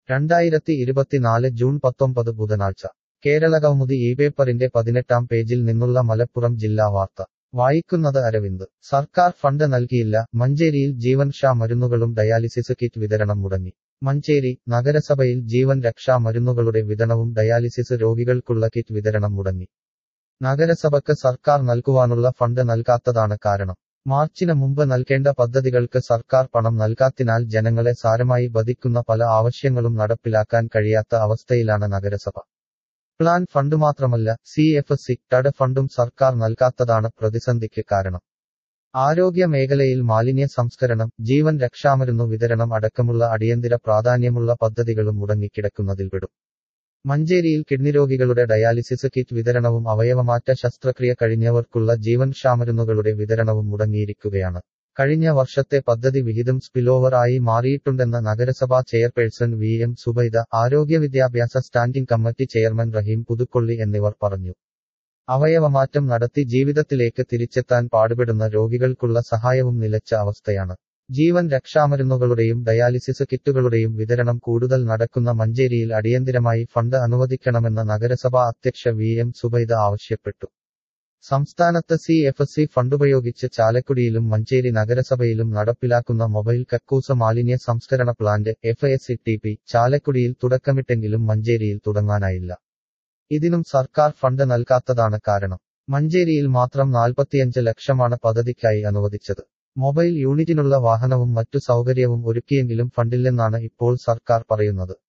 രണ്ടായിരത്തി ഇരുപത്തിനാല് ജൂൺ പത്തൊമ്പത് ബുധനാഴ്ച കേരളകൗമുദി ഈ പേപ്പറിന്റെ പതിനെട്ടാം പേജിൽ നിന്നുള്ള മലപ്പുറം ജില്ലാ വാർത്ത വായിക്കുന്നത് അരവിന്ദ് സർക്കാർ ഫണ്ട് നൽകിയില്ല മഞ്ചേരിയിൽ ജീവൻ ഷാ മരുന്നുകളും ഡയാലിസിസ് കിറ്റ് വിതരണം മുടങ്ങി മഞ്ചേരി നഗരസഭയിൽ ജീവൻ രക്ഷാ മരുന്നുകളുടെ വിതരണവും ഡയാലിസിസ് രോഗികൾക്കുള്ള കിറ്റ് വിതരണം മുടങ്ങി നഗരസഭയ്ക്ക് സർക്കാർ നൽകുവാനുള്ള ഫണ്ട് നൽകാത്തതാണ് കാരണം മാർച്ചിന് മുമ്പ് നൽകേണ്ട പദ്ധതികൾക്ക് സർക്കാർ പണം നൽകാത്തിനാൽ ജനങ്ങളെ സാരമായി ബാധിക്കുന്ന പല ആവശ്യങ്ങളും നടപ്പിലാക്കാൻ കഴിയാത്ത അവസ്ഥയിലാണ് നഗരസഭ പ്ലാൻ ഫണ്ട് മാത്രമല്ല സി എഫ് സി ടഡ് ഫണ്ടും സർക്കാർ നൽകാത്തതാണ് പ്രതിസന്ധിക്ക് കാരണം ആരോഗ്യ മേഖലയിൽ മാലിന്യ സംസ്കരണം ജീവൻ രക്ഷാമരുന്നു വിതരണം അടക്കമുള്ള അടിയന്തര പ്രാധാന്യമുള്ള പദ്ധതികളും മുടങ്ങിക്കിടക്കുന്നതിൽ പെടും മഞ്ചേരിയിൽ കിഡ്നി രോഗികളുടെ ഡയാലിസിസ് കിറ്റ് വിതരണവും അവയവമാറ്റ ശസ്ത്രക്രിയ കഴിഞ്ഞവർക്കുള്ള ജീവൻ ക്ഷാമരുന്നുകളുടെ വിതരണവും മുടങ്ങിയിരിക്കുകയാണ് കഴിഞ്ഞ വർഷത്തെ പദ്ധതി വിഹിതം സ്പിലോവർ ആയി മാറിയിട്ടുണ്ടെന്ന നഗരസഭാ ചെയർപേഴ്സൺ വി എം സുബൈദ ആരോഗ്യ വിദ്യാഭ്യാസ standing committee chairman Rahim Puthukkolli എന്നിവർ പറഞ്ഞു അവയവമാറ്റം നടത്തി ജീവിതത്തിലേക്ക് തിരിച്ചെത്താൻ പാടുപെടുന്ന രോഗികൾക്കുള്ള സഹായവും നിലച്ച അവസ്ഥയാണ് ജീവൻ രക്ഷാമരുന്നുകളുടെയും ഡയാലിസിസ് കിറ്റുകളുടെയും വിതരണം കൂടുതൽ നടക്കുന്ന മഞ്ചേരിയിൽ അടിയന്തിരമായി ഫണ്ട് അനുവദിക്കണമെന്ന് നഗരസഭാ അധ്യക്ഷ വി എം സുബൈദ ആവശ്യപ്പെട്ടു സംസ്ഥാനത്ത് സി എഫ് സി ഫണ്ടുപയോഗിച്ച് ചാലക്കുടിയിലും മഞ്ചേരി നഗരസഭയിലും നടപ്പിലാക്കുന്ന മൊബൈൽ കക്കൂസ മാലിന്യ സംസ്കരണ plant F S T P ചാലക്കുടിയിൽ തുടക്കമിട്ടെങ്കിലും മഞ്ചേരിയിൽ തുടങ്ങാനായില്ല ഇതിനും സർക്കാർ ഫണ്ട് നൽകാത്തതാണ് കാരണം മഞ്ചേരിയിൽ മാത്രം നാൽപ്പത്തിയഞ്ച് ലക്ഷമാണ് പദ്ധതിക്കായി അനുവദിച്ചത് മൊബൈൽ യൂണിറ്റിനുള്ള വാഹനവും മറ്റു സൗകര്യവും ഒരുക്കിയെങ്കിലും ഫണ്ടില്ലെന്നാണ് ഇപ്പോൾ സർക്കാർ പറയുന്നത്